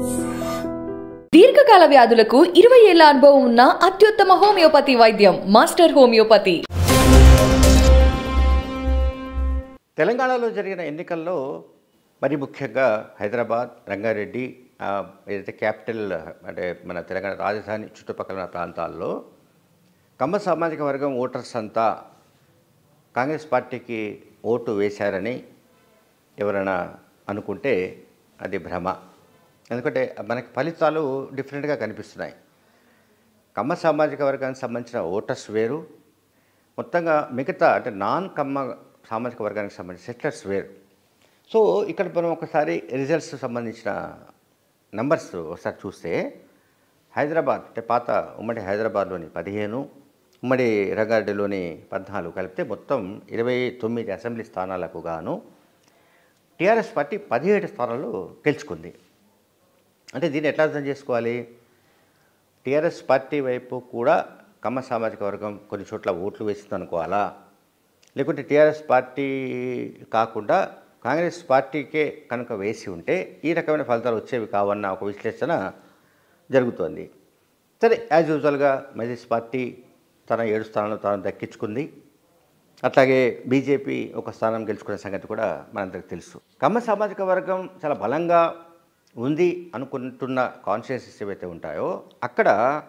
దీర్ఘకాల వ్యాధులకు ఇరవై ఏళ్ల అనుభవం ఉన్న అత్యుత్తమ హోమియోపతి వైద్యం మాస్టర్ హోమియోపతి తెలంగాణలో జరిగిన ఎన్నికల్లో మరి ముఖ్యంగా హైదరాబాద్ రంగారెడ్డి ఆ, ఏదైతే క్యాపిటల్ అంటే మన తెలంగాణ రాజధాని చుట్టుపక్కల ఉన్న ప్రాంతాల్లో కమ్మ సామాజిక వర్గం ఓటర్స్ అంతా కాంగ్రెస్ పార్టీకి ఓటు వేశారని ఎవరైనా అనుకుంటే అది భ్రమ ఎందుకంటే మనకి ఫలితాలు డిఫరెంట్గా కనిపిస్తున్నాయి కమ్మ సామాజిక వర్గానికి సంబంధించిన ఓటర్స్ వేరు మొత్తంగా మిగతా అంటే నాన్ కమ్మ సామాజిక వర్గానికి సంబంధించిన సెటిలర్స్ వేరు సో ఇక్కడ మనం ఒకసారి రిజల్ట్స్ సంబంధించిన నంబర్స్ ఒకసారి చూస్తే హైదరాబాద్ అంటే పాత ఉమ్మడి హైదరాబాద్లోని పదిహేను ఉమ్మడి రంగారెడ్డిలోని పద్నాలుగు కలిపితే మొత్తం ఇరవై తొమ్మిది అసెంబ్లీ స్థానాలకు గాను టీఆర్ఎస్ పార్టీ పదిహేడు స్థానాలు గెలుచుకుంది అంటే దీన్ని ఎట్లా అర్థం చేసుకోవాలి టీఆర్ఎస్ పార్టీ వైపు కూడా కమ్మ సామాజిక వర్గం కొన్ని చోట్ల ఓట్లు వేసింది అనుకోవాలా లేకుంటే టీఆర్ఎస్ పార్టీ కాకుండా కాంగ్రెస్ పార్టీకే కనుక వేసి ఉంటే ఈ రకమైన ఫలితాలు వచ్చేవి కావన్న ఒక విశ్లేషణ జరుగుతోంది సరే యాజ్ యూజువల్గా మెజెస్ పార్టీ తన ఏడు స్థానాలు తాను దక్కించుకుంది అట్లాగే బీజేపీ ఒక స్థానం గెలుచుకునే సంగతి కూడా మనందరికి తెలుసు కమ్మ సామాజిక వర్గం చాలా బలంగా ఉంది అనుకుంటున్న కాన్షియన్సెస్ ఏవైతే ఉంటాయో అక్కడ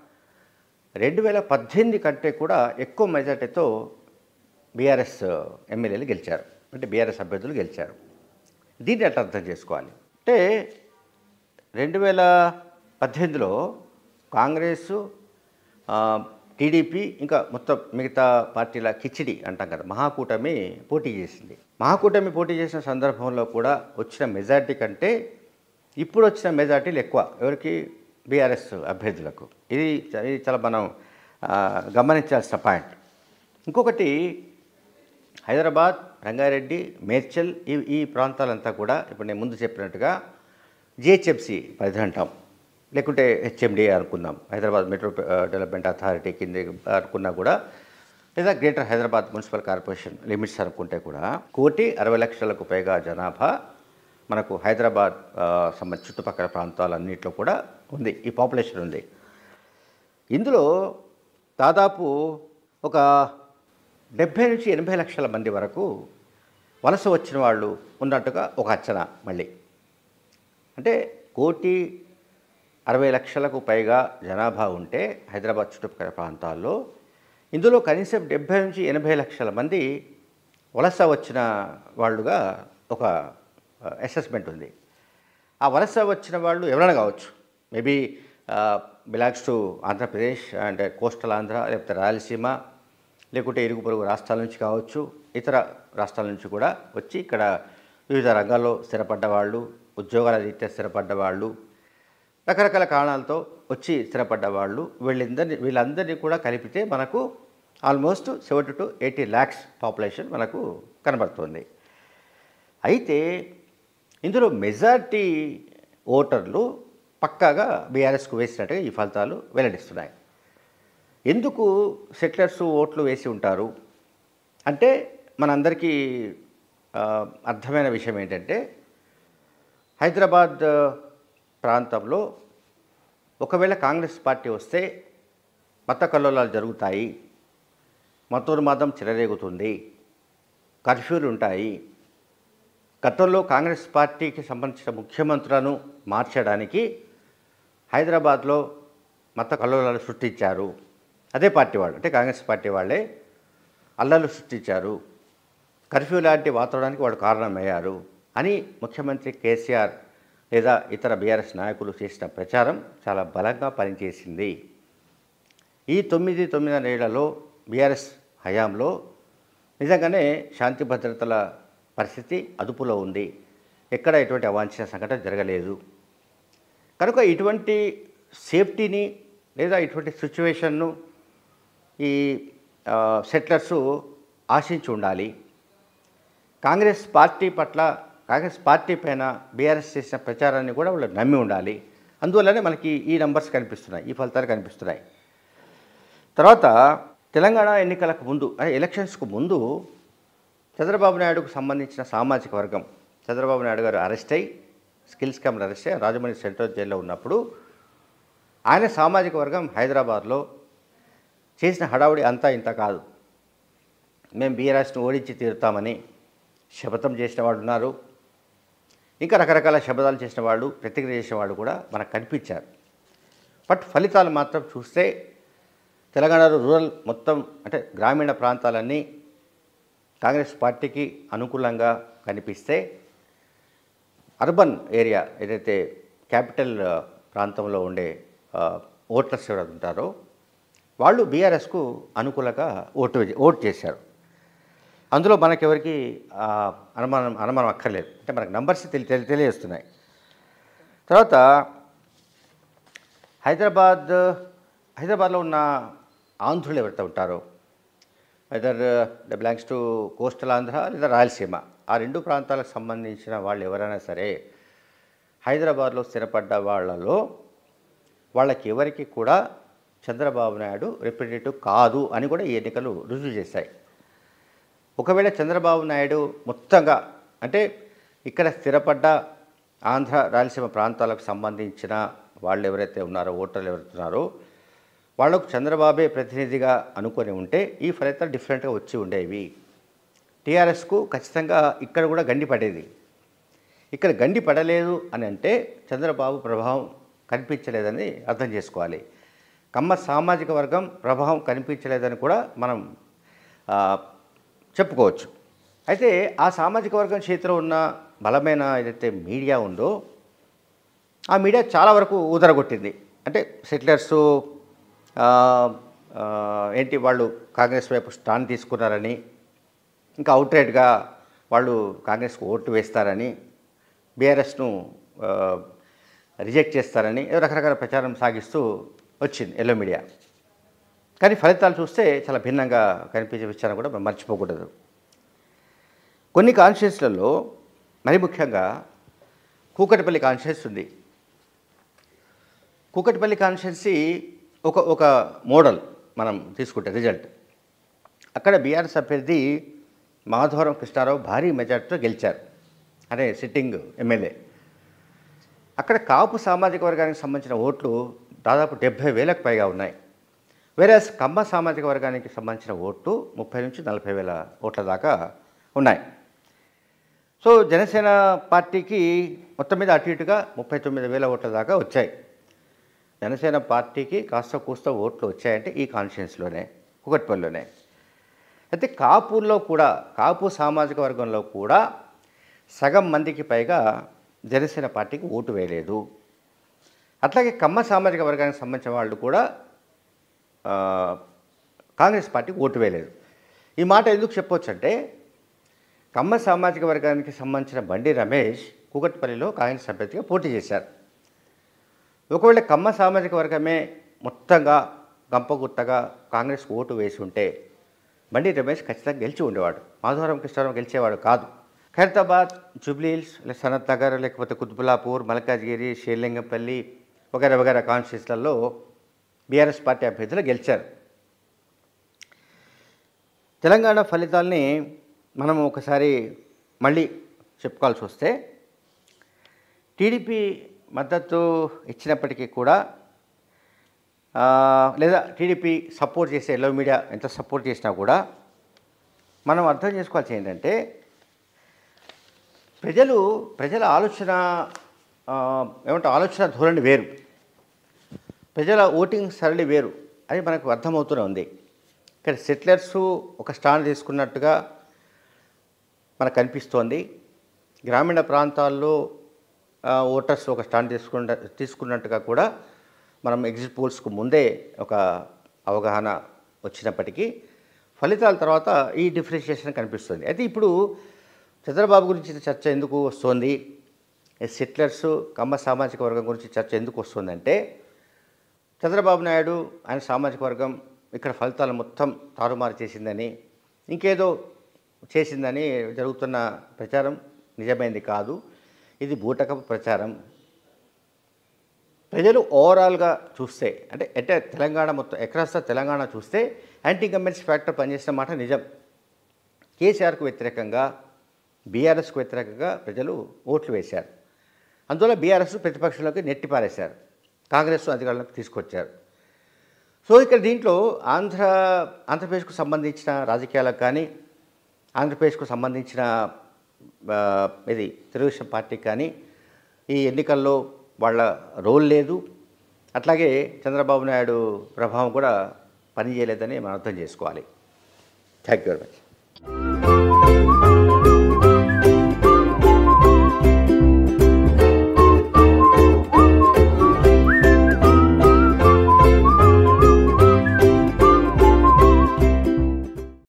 రెండు వేల పద్దెనిమిది కంటే కూడా ఎక్కువ మెజార్టీతో బీఆర్ఎస్ ఎమ్మెల్యేలు గెలిచారు అంటే బీఆర్ఎస్ అభ్యర్థులు గెలిచారు దీన్ని ఎట్లా అర్థం చేసుకోవాలి అంటే రెండు వేల పద్దెనిమిదిలో కాంగ్రెస్ ఆ, టీడీపీ ఇంకా మొత్తం మిగతా పార్టీల కిచిడి అంటాం కదా మహాకూటమి పోటీ చేసింది మహాకూటమి పోటీ చేసిన సందర్భంలో కూడా వచ్చిన మెజార్టీ కంటే ఇప్పుడు వచ్చిన మెజార్టీలు ఎక్కువ ఎవరికి బీఆర్ఎస్ అభ్యర్థులకు ఇది చ- ఇది చాలా మనం ఆ, గమనించాల్సిన పాయింట్ ఇంకొకటి హైదరాబాద్ రంగారెడ్డి మేడ్చల్ ఈ ఈ ప్రాంతాలంతా కూడా ఇప్పుడు నేను ముందు చెప్పినట్టుగా జిహెచ్ఎంసి పరిధి అంటాం లేకుంటే హెచ్ఎండి అనుకుందాం హైదరాబాద్ మెట్రో ఆ, డెవలప్మెంట్ అథారిటీ కింద అనుకున్నా కూడా లేదా greater Hyderabad municipal corporation limits అనుకుంటే కూడా కోటి అరవై లక్షలకు పైగా జనాభా మనకు హైదరాబాద్ ఆ, సంబంధించి చుట్టుపక్కల ప్రాంతాలన్నింటిలో కూడా ఉంది ఈ పాపులేషన్ ఉంది ఇందులో దాదాపు ఒక డెబ్భై నుంచి ఎనభై లక్షల మంది వరకు వలస వచ్చిన వాళ్ళు ఉన్నట్టుగా ఒక అంచనా మళ్ళీ అంటే కోటి అరవై లక్షలకు పైగా జనాభా ఉంటే హైదరాబాద్ చుట్టుపక్కల ప్రాంతాల్లో ఇందులో కనీసం డెబ్భై నుంచి ఎనభై లక్షల మంది వలస వచ్చిన వాళ్ళుగా ఒక అసెస్మెంట్ ఉంది ఆ వలస వచ్చిన వాళ్ళు ఎవరైనా కావచ్చు maybe belongs to Andhra Pradesh and coastal Andhra లేకపోతే రాయలసీమ లేకుంటే ఇరుగు పొరుగు రాష్ట్రాల నుంచి కావచ్చు ఇతర రాష్ట్రాల నుంచి కూడా వచ్చి ఇక్కడ వివిధ రంగాల్లో స్థిరపడ్డ వాళ్ళు ఉద్యోగాల రీత్యా స్థిరపడ్డ వాళ్ళు రకరకాల కారణాలతో వచ్చి స్థిరపడ్డ వాళ్ళు వీళ్ళందరినీ వీళ్ళందరినీ కూడా కలిపితే మనకు almost seventy to eighty lakhs population మనకు కనబడుతుంది అయితే ఇందులో మెజార్టీ ఓటర్లు పక్కాగా బీఆర్ఎస్కు వేసినట్టుగా ఈ ఫలితాలు వెల్లడిస్తున్నాయి ఎందుకు సెటిలర్స్ ఓట్లు వేసి ఉంటారు అంటే మనందరికీ ఆ, అర్థమైన విషయం ఏంటంటే హైదరాబాద్ ప్రాంతంలో ఒకవేళ కాంగ్రెస్ పార్టీ వస్తే మత కల్లోలాలు జరుగుతాయి మతోన్మాదం చెలరేగుతుంది కర్ఫ్యూలు ఉంటాయి గతంలో కాంగ్రెస్ పార్టీకి సంబంధించిన ముఖ్యమంత్రులను మార్చడానికి హైదరాబాద్లో మత కల్లోలాలు సృష్టించారు అదే పార్టీ వాళ్ళు అంటే కాంగ్రెస్ పార్టీ వాళ్ళే అల్లర్లు సృష్టించారు కర్ఫ్యూ లాంటి వాతావరణానికి వాళ్ళు కారణమయ్యారు అని ముఖ్యమంత్రి కేసీఆర్ లేదా ఇతర బీఆర్ఎస్ నాయకులు చేసిన ప్రచారం చాలా బలంగా పనిచేసింది ఈ తొమ్మిది తొమ్మిదిన్నేళ్లలో బీఆర్ఎస్ హయాంలో నిజంగానే శాంతి భద్రతల పరిస్థితి అదుపులో ఉంది ఎక్కడ ఎటువంటి అవాంఛనీయ సంఘటన జరగలేదు కనుక ఇటువంటి సేఫ్టీని లేదా ఇటువంటి సిచ్యువేషన్ను ఈ ఆ, సెటిలర్సు ఆశించి ఉండాలి కాంగ్రెస్ పార్టీ పట్ల కాంగ్రెస్ పార్టీ పైన బీఆర్ఎస్ చేసిన ప్రచారాన్ని కూడా వాళ్ళు నమ్మి ఉండాలి అందువల్లనే మనకి ఈ నంబర్స్ కనిపిస్తున్నాయి ఈ ఫలితాలు కనిపిస్తున్నాయి తర్వాత తెలంగాణ ఎన్నికలకు ముందు అంటే ఎలక్షన్స్కు ముందు చంద్రబాబు నాయుడుకు సంబంధించిన సామాజిక వర్గం చంద్రబాబు నాయుడు గారు అరెస్ట్ అయి స్కిల్ స్కామ్లు అరెస్ట్ అయ్యి రాజమండ్రి సెంట్రల్ జైల్లో ఉన్నప్పుడు ఆయన సామాజిక వర్గం హైదరాబాద్లో చేసిన హడావుడి అంతా ఇంత కాదు మేము బీఆర్ఎస్ను ఓడించి తీరుతామని శపథం చేసిన వాళ్ళు ఉన్నారు ఇంకా రకరకాల శపథాలు చేసిన వాళ్ళు ప్రతిక్రియ చేసిన వాళ్ళు కూడా మనకు కనిపించారు బట్ ఫలితాలు మాత్రం చూస్తే తెలంగాణలో రూరల్ మొత్తం అంటే గ్రామీణ ప్రాంతాలన్నీ కాంగ్రెస్ పార్టీకి అనుకూలంగా కనిపిస్తే అర్బన్ ఏరియా ఏదైతే క్యాపిటల్ ఆ, ప్రాంతంలో ఉండే ఆ, ఓటర్స్ ఎవరైతే ఉంటారో వాళ్ళు బీఆర్ఎస్కు అనుకూలంగా ఓటు వే- ఓటు చేశారు అందులో మనకెవరికి ఆ, అనుమానం అనుమానం అక్కర్లేదు అంటే మనకు నంబర్స్ తెలి తెలి- తెలియజేస్తున్నాయి తర్వాత హైదరాబాద్ హైదరాబాద్లో ఉన్న ఆంధ్రులు ఎవరైతే ఉంటారో whether the belongs to coastal Andhra లేదా రాయలసీమ ఆ రెండు ప్రాంతాలకు సంబంధించిన వాళ్ళు ఎవరైనా సరే హైదరాబాద్లో స్థిరపడ్డ వాళ్ళలో వాళ్ళకి ఎవరికి కూడా చంద్రబాబు నాయుడు రిప్రజెంటేటివ్ కాదు అని కూడా ఈ ఎన్నికలు రుజువు చేశాయి ఒకవేళ చంద్రబాబు నాయుడు మొత్తంగా అంటే ఇక్కడ స్థిరపడ్డ ఆంధ్ర రాయలసీమ ప్రాంతాలకు సంబంధించిన వాళ్ళు ఎవరైతే ఉన్నారో ఓటర్లు ఎవరైతే ఉన్నారో వాళ్ళకు చంద్రబాబే ప్రతినిధిగా అనుకొని ఉంటే ఈ ఫలితాలు డిఫరెంట్గా వచ్చి ఉండేవి టీఆర్ఎస్కు ఖచ్చితంగా ఇక్కడ కూడా గండి పడేది ఇక్కడ గండి పడలేదు అని అంటే చంద్రబాబు ప్రభావం కనిపించలేదని అర్థం చేసుకోవాలి కమ్మ సామాజిక వర్గం ప్రభావం కనిపించలేదని కూడా మనం ఆ, చెప్పుకోవచ్చు అయితే ఆ సామాజిక వర్గం చేతిలో ఉన్న బలమైన ఏదైతే మీడియా ఉందో ఆ మీడియా చాలా వరకు ఊదరగొట్టింది అంటే సెటిలర్సు ఆ, ఆ, ఏంటి వాళ్ళు కాంగ్రెస్ వైపు స్టాండ్ తీసుకున్నారని ఇంకా అవుట్రేట్గా వాళ్ళు కాంగ్రెస్కు ఓటు వేస్తారని బీఆర్ఎస్ను రిజెక్ట్ చేస్తారని ఏదో రకరకాల ప్రచారం సాగిస్తూ వచ్చింది ఎల్లో మీడియా కానీ ఫలితాలు చూస్తే చాలా భిన్నంగా కనిపించే విషయాన్ని కూడా మనం మర్చిపోకూడదు కొన్ని కాన్షియస్లలో మరి ముఖ్యంగా కూకటిపల్లి కాన్షియస్ ఉంది కూకటిపల్లి కాన్స్టిట్యున్సీ ఒక ఒక మోడల్ మనం తీసుకుంటే రిజల్ట్ అక్కడ బీఆర్ఎస్ అభ్యర్థి మాధవరం కృష్ణారావు భారీ మెజార్టీతో గెలిచారు అదే సిట్టింగ్ ఎమ్మెల్యే అక్కడ కాపు సామాజిక వర్గానికి సంబంధించిన ఓట్లు దాదాపు డెబ్భై వేలకు పైగా ఉన్నాయి వేరే కమ్మ సామాజిక వర్గానికి సంబంధించిన ఓట్లు ముప్పై నుంచి నలభై వేల ఓట్ల దాకా ఉన్నాయి సో జనసేన పార్టీకి మొత్తం మీద అటు ఇటుగా ముప్పై తొమ్మిది వేల ఓట్ల దాకా వచ్చాయి జనసేన పార్టీకి కాస్త కూస్త ఓట్లు వచ్చాయంటే ఈ కాన్స్టిట్యున్సీలోనే కుకట్పల్లిలోనే అయితే కాపుల్లో కూడా కాపు సామాజిక వర్గంలో కూడా సగం మందికి పైగా జనసేన పార్టీకి ఓటు వేయలేదు అట్లాగే కమ్మ సామాజిక వర్గానికి సంబంధించిన వాళ్ళు కూడా ఆ, కాంగ్రెస్ పార్టీకి ఓటు వేయలేదు ఈ మాట ఎందుకు చెప్పొచ్చు అంటే కమ్మ సామాజిక వర్గానికి సంబంధించిన బండి రమేష్ కూకట్పల్లిలో కాంగ్రెస్ అభ్యర్థిగా పోటీ చేశారు ఒకవేళ కమ్మ సామాజిక వర్గమే మొత్తంగా గంపగుత్తగా కాంగ్రెస్ ఓటు వేసి ఉంటే బండి రమేష్ ఖచ్చితంగా గెలిచి ఉండేవాడు మాధవరం కృష్ణారావు గెలిచేవాడు కాదు ఖైరతాబాద్ జూబ్లీహిల్స్ లేదా సనత్ నగర్ లేకపోతే కుత్బులాపూర్ మల్కాజ్గిరి షేర్లింగంపల్లి వగైరా వగైరా కాన్స్టిట్యూన్స్లలో బీఆర్ఎస్ పార్టీ అభ్యర్థులు గెలిచారు తెలంగాణ ఫలితాల్ని మనం ఒకసారి మళ్ళీ చెప్పుకోవాల్సి వస్తే టీడీపీ మద్దతు ఇచ్చినప్పటికీ కూడా ఆ, లేదా టీడీపీ సపోర్ట్ చేసే ఎల్లో మీడియా ఎంత సపోర్ట్ చేసినా కూడా మనం అర్థం చేసుకోవాల్సి ఏంటంటే ప్రజలు ప్రజల ఆలోచన ఆ, ఏమంటారు ఆలోచన ధోరణి వేరు ప్రజల ఓటింగ్ సరళి వేరు అది మనకు అర్థమవుతూనే ఉంది ఇక్కడ సెటిలర్స్ ఒక స్టాండ్ తీసుకున్నట్టుగా మనకు కనిపిస్తోంది గ్రామీణ ప్రాంతాల్లో ఆ, ఓటర్స్ ఒక స్టాండ్ తీసుకున్న తీసుకున్నట్టుగా కూడా మనం ఎగ్జిట్ పోల్స్కు ముందే ఒక అవగాహన వచ్చినప్పటికీ ఫలితాల తర్వాత ఈ డిఫరెన్షియేషన్ కనిపిస్తుంది అయితే ఇప్పుడు చంద్రబాబు గురించి చర్చ ఎందుకు వస్తుంది సెటిలర్స్ కమ్మ సామాజిక వర్గం గురించి చర్చ ఎందుకు వస్తుందంటే చంద్రబాబు నాయుడు ఆయన సామాజిక వర్గం ఇక్కడ ఫలితాలు మొత్తం తారుమారు చేసిందని ఇంకేదో చేసిందని జరుగుతున్న ప్రచారం నిజమైంది కాదు ఇది బూటకపు ప్రచారం ప్రజలు ఓవరాల్గా చూస్తే అంటే అంటే తెలంగాణ మొత్తం ఎక్రాస్ ద తెలంగాణ చూస్తే యాంటీ గవర్నమెంట్స్ ఫ్యాక్టర్ పనిచేసిన మాట నిజం కేసీఆర్కు వ్యతిరేకంగా బీఆర్ఎస్కు వ్యతిరేకంగా ప్రజలు ఓట్లు వేశారు అందువల్ల బీఆర్ఎస్ ప్రతిపక్షంలోకి నెట్టి పారేశారు కాంగ్రెస్ అధికారంలోకి తీసుకొచ్చారు సో ఇక్కడ దీంట్లో ఆంధ్ర ఆంధ్రప్రదేశ్కు సంబంధించిన రాజకీయాలకు కానీ ఆంధ్రప్రదేశ్కు సంబంధించిన ఆ, ఇది తెలుగుదేశం పార్టీకి కానీ ఈ ఎన్నికల్లో వాళ్ళ రోల్ లేదు అట్లాగే చంద్రబాబు నాయుడు ప్రభావం కూడా పనిచేయలేదని మనం అర్థం చేసుకోవాలి థ్యాంక్ యూ వెరీ మచ్